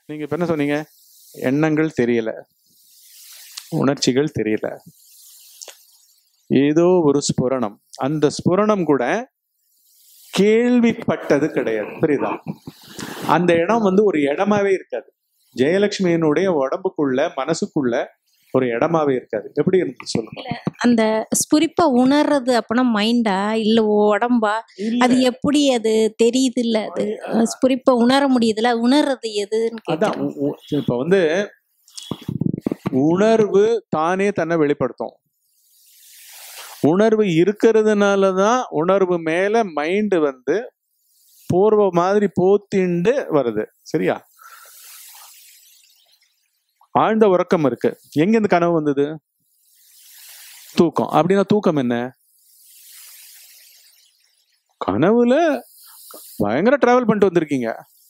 நீங்க இப்ப என்ன சொன்னீங்க எண்ணங்கள் தெரியல உணர்ச்சிகள் தெரியல ஏதோ ஒரு ஸ்புரணம் அந்த ஸ்புரணம் கூட கேள்விப்பட்டது கிடையாது புரியுதா அந்த இடம் வந்து ஒரு இடமாவே இருக்காது ஜெயலட்சுமியினுடைய உடம்புக்குள்ள மனசுக்குள்ள ஒரு இடமாவே இருக்காது எப்படி இருந்து சொல்லுங்க அந்த ஸ்புரிப்பா உணர்றது அப்படின்னா மைண்டா இல்ல உடம்பா அது எப்படி அது தெரியுது இல்ல அது ஸ்புரிப்பா உணர முடியுதுல அது உணர்றது எதுன்னு அதான் கேட்டேன் உ- உ- இப்ப வந்து உணர்வு தானே தன்னை வெளிப்படுத்தும் உணர்வு இருக்கிறதுனால தான் உணர்வு மேல மைண்டு வந்து போர்வ மாதிரி போத்திண்டு வருது சரியா ஆழ்ந்த உறக்கம் இருக்கு எங்க இந்த கனவு வந்தது தூக்கம் அப்படின்னா தூக்கம் என்ன கனவுல பயங்கர டிராவல் பண்ணிட்டு வந்திருக்கீங்க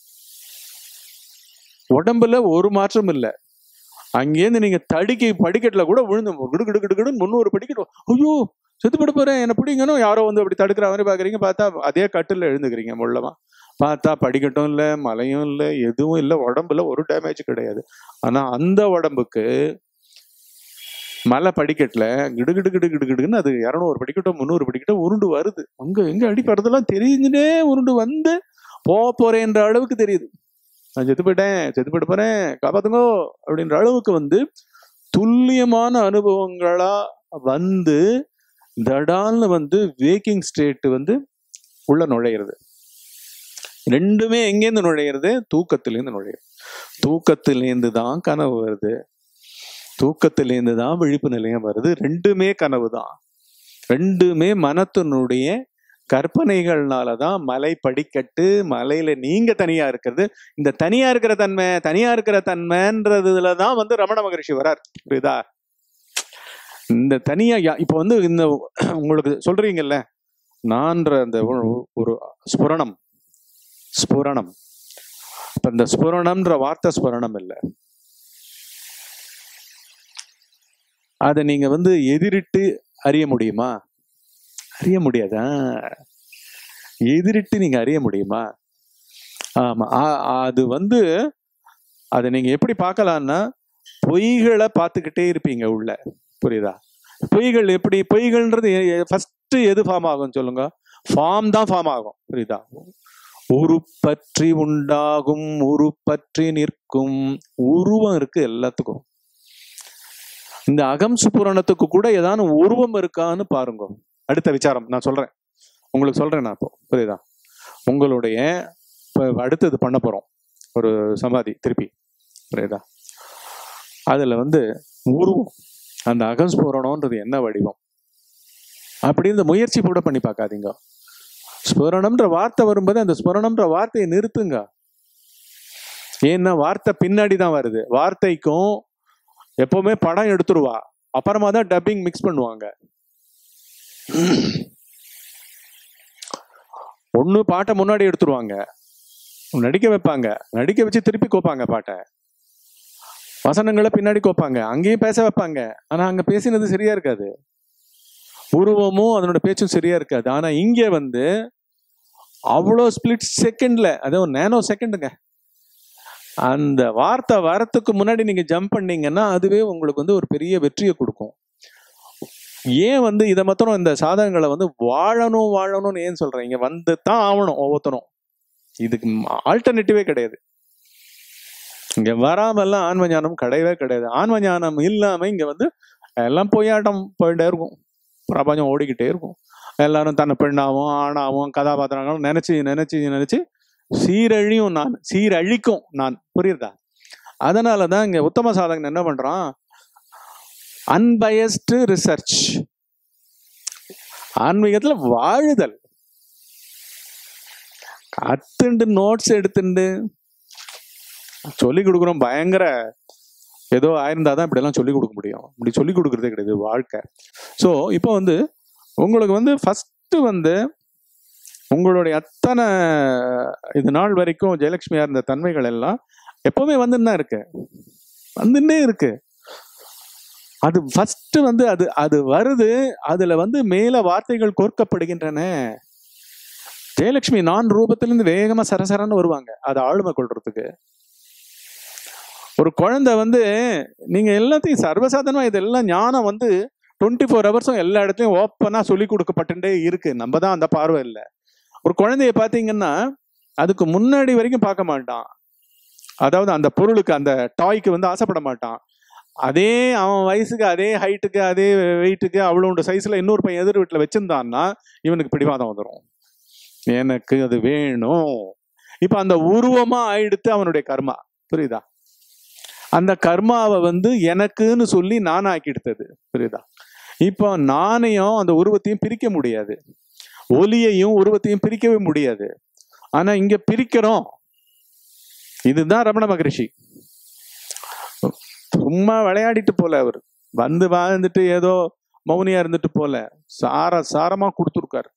உடம்புல ஒரு மாற்றம் இல்லை அங்கேருந்து நீங்க தடிக்கை படிக்கட்டுல கூட விழுந்து கிடு கிடு கிடு கிடுன்னு முன்னூறு படிக்கட்டு ஐயோ செத்து போட போறேன் என்ன பிடிங்கணும் யாரோ வந்து அப்படி தடுக்கிற மாதிரி பாக்குறீங்க பார்த்தா அதே கட்டில் எழுந்துக்கிறீங்க முள்ளமா பார்த்தா படிக்கட்டும் இல்லை மலையும் இல்லை எதுவும் இல்லை உடம்புல ஒரு டேமேஜ் கிடையாது ஆனா அந்த உடம்புக்கு மலை படிக்கட்டுல கிடு கிடு கிடு கிடு கிடுன்னு அது இரநூறு படிக்கட்டோ முந்நூறு படிக்கட்டோ உருண்டு வருது அங்க எங்க அடிப்படுறதெல்லாம் தெரிஞ்சுனே உருண்டு வந்து போக போறேன்ற அளவுக்கு தெரியுது நான் செத்து போயிட்டேன் செத்து போயிட்டு போறேன் காப்பாத்துங்கோ அப்படின்ற அளவுக்கு வந்து துல்லியமான அனுபவங்களா வந்து தடால்னு வந்து வேக்கிங் ஸ்டேட் வந்து உள்ள நுழையிறது ரெண்டுமே எங்கேருந்து நுழையிறது தூக்கத்திலேருந்து நுழையுது தூக்கத்திலேருந்து தான் கனவு வருது தூக்கத்திலேருந்து தான் விழிப்பு நிலையம் வருது ரெண்டுமே கனவு தான் ரெண்டுமே மனத்தினுடைய கற்பனைகள்னால தான் மலை படிக்கட்டு மலையில நீங்க தனியா இருக்கிறது இந்த தனியா இருக்கிற தன்மை தனியா இருக்கிற தன்மைன்றதுல தான் வந்து ரமண மகரிஷி வரார் புரியுதா இந்த தனியா யா- இப்போ வந்து இந்த உங்களுக்கு சொல்றீங்கல்ல நான்ற அந்த ஒரு- ஒரு ஸ்புரணம் ஸ்புரணம் இப்ப இந்த ஸ்புரணம்ன்ற வார்த்தை ஸ்புரணம் இல்லை அதை நீங்க வந்து எதிரிட்டு அறிய முடியுமா அறிய முடியாதா எதிரிட்டு நீங்க அறிய முடியுமா ஆமா ஆ- அது வந்து அதை நீங்க எப்படி பார்க்கலாம்னா பொய்களை பார்த்துக்கிட்டே இருப்பீங்க உள்ள புரியுதா பொய்கள் எப்படி பொய்கள்ன்றது ஃபர்ஸ்ட் எது ஃபார்ம் ஆகும் சொல்லுங்க ஃபார்ம் தான் ஃபார்ம் ஆகும் புரியுதா உருப்பற்றி உண்டாகும் உருப்பற்றி நிற்கும் உருவம் இருக்கு எல்லாத்துக்கும் இந்த அகம் சுப்புரணத்துக்கு கூட ஏதாவது உருவம் இருக்கான்னு பாருங்க அடுத்த விசாரம் நான் சொல்றேன் உங்களுக்கு சொல்றேன் நான் இப்போ புரியுதா உங்களுடைய இப்போ அடுத்தது பண்ண போறோம் ஒரு சமாதி திருப்பி புரியுதா அதுல வந்து உருவம் அந்த அகஸ்புரணம்ன்றது என்ன வடிவம் அப்படி இந்த முயற்சி கூட பண்ணி பார்க்காதீங்க ஸ்புரணம்ன்ற வார்த்தை வரும்போது அந்த ஸ்புரணம்ன்ற வார்த்தையை நிறுத்துங்க ஏன்னா வார்த்தை பின்னாடி தான் வருது வார்த்தைக்கும் எப்பவுமே படம் எடுத்துருவா அப்புறமா தான் டப்பிங் மிக்ஸ் பண்ணுவாங்க ஒண்ணு பாட்டை முன்னாடி எடுத்துருவாங்க நடிக்க வைப்பாங்க நடிக்க வச்சு திருப்பி கோப்பாங்க பாட்டை வசனங்களை பின்னாடி கோப்பாங்க அங்கேயும் பேச வைப்பாங்க ஆனா அங்க பேசினது சரியா இருக்காது உருவமும் அதனோட பேச்சும் சரியா இருக்காது ஆனா இங்க வந்து அவ்வளோ ஸ்பிளிட் செகண்ட்ல அதாவது நேனோ செகண்டுங்க அந்த வார்த்தை வரத்துக்கு முன்னாடி நீங்க ஜம்ப் பண்ணீங்கன்னா அதுவே உங்களுக்கு வந்து ஒரு பெரிய வெற்றியை கொடுக்கும் ஏன் வந்து இதை மாத்திரம் இந்த சாதகங்களை வந்து வாழணும் வாழணும்னு ஏன் சொல்றேன் இங்க வந்து தான் ஆகணும் ஒவ்வொருத்தரும் இதுக்கு ஆல்டர்னேட்டிவே கிடையாது இங்க வராமல்லாம் ஆன்ம ஞானம் கிடையவே கிடையாது ஆன்ம ஞானம் இல்லாம இங்க வந்து எல்லாம் பொய்யாட்டம் போயிட்டே இருக்கும் பிரபஞ்சம் ஓடிக்கிட்டே இருக்கும் எல்லாரும் தன்னை பெண்ணாவும் ஆணாவும் கதாபாத்திரங்களும் நினைச்சு நினைச்சு நினைச்சு சீரழியும் நான் சீரழிக்கும் நான் புரியுதா அதனால தான் இங்க உத்தம சாதகன் என்ன பண்றான் அன்பயஸ்டு ரிசர்ச் ஆன்மீகத்துல வாழுதல் கத்துண்டு நோட்ஸ் எடுத்துண்டு சொல்லி கொடுக்குறோம் பயங்கர ஏதோ ஆயிருந்தாதான் இப்படி எல்லாம் சொல்லி கொடுக்க முடியும் இப்படி சொல்லி கொடுக்கறதே கிடையாது வாழ்க்கை ஸோ இப்போ வந்து உங்களுக்கு வந்து ஃபர்ஸ்ட் வந்து உங்களுடைய அத்தனை இது நாள் வரைக்கும் ஜெயலட்சுமியா இருந்த தன்மைகள் எல்லாம் எப்பவுமே வந்துன்னு தான் இருக்கு வந்துன்னே இருக்கு அது ஃபர்ஸ்ட் வந்து அது அது வருது அதுல வந்து மேல வார்த்தைகள் கோர்க்கப்படுகின்றன ஜெயலட்சுமி நான் ரூபத்திலிருந்து வேகமா சரசரன்னு வருவாங்க அதை ஆளுமை கொள்றதுக்கு ஒரு குழந்தை வந்து நீங்க எல்லாத்தையும் சர்வசாதாரணமா இதெல்லாம் ஞானம் வந்து டுவெண்ட்டி ஃபோர் ஹவர்ஸும் எல்லா இடத்துலயும் ஓப்பனா சொல்லி கொடுக்கப்பட்டுட்டே இருக்கு நம்ம தான் அந்த பார்வை இல்லை ஒரு குழந்தைய பார்த்தீங்கன்னா அதுக்கு முன்னாடி வரைக்கும் பார்க்க மாட்டான் அதாவது அந்த பொருளுக்கு அந்த டாய்க்கு வந்து ஆசைப்பட மாட்டான் அதே அவன் வயசுக்கு அதே ஹைட்டுக்கு அதே வெயிட்டுக்கு அவ்வளோ சைஸ்ல இன்னொரு பையன் எதிர் வீட்டில் வச்சிருந்தான்னா இவனுக்கு பிடிவாதம் வந்துடும் எனக்கு அது வேணும் இப்போ அந்த உருவமா ஆயிடுத்து அவனுடைய கர்மா புரியுதா அந்த கர்மாவை வந்து எனக்குன்னு சொல்லி நான் ஆக்கிடுத்தது புரியுதா இப்போ நானையும் அந்த உருவத்தையும் பிரிக்க முடியாது ஒலியையும் உருவத்தையும் பிரிக்கவே முடியாது ஆனா இங்க பிரிக்கிறோம் இதுதான் ரமண மகரிஷி சும்மா விளையாடிட்டு போல அவர் வந்து வாழ்ந்துட்டு ஏதோ மௌனியா இருந்துட்டு போல சார சாரமா கொடுத்துருக்காரு